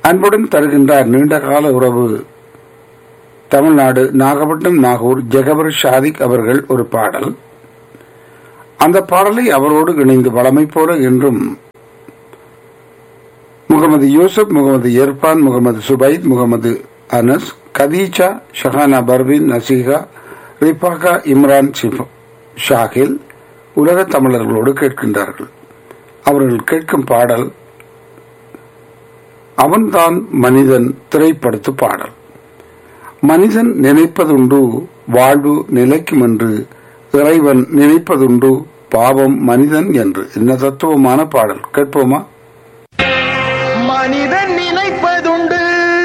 அன்புடன் தருகின்றார் நீண்டகால உறவு தமிழ்நாடு நாகப்பட்டினம் நாகூர் ஜெகபர் ஷாதிக் அவர்கள் ஒரு பாடல் அந்த பாடலை அவரோடு இணைந்து வளமை போல என்றும் முகமது யூசுப் முகமது இர்பான் முகமது சுபைத் முகமது அனஸ் கதீஜா ஷஹானா பர்வின் நசீகா ரிபாகா இம்ரான் சிஃப் ஷாகில் உலக தமிழர்களோடு கேட்கின்றார்கள் அவர்கள் கேட்கும் பாடல் அவன்தான் மனிதன் திரைப்படுத்து பாடல் மனிதன் நினைப்பதுண்டு வாழ்வு நிலைக்கும் என்று இறைவன் நினைப்பதுண்டு பாவம் மனிதன் என்று என்ன தத்துவமான பாடல் கேட்போமா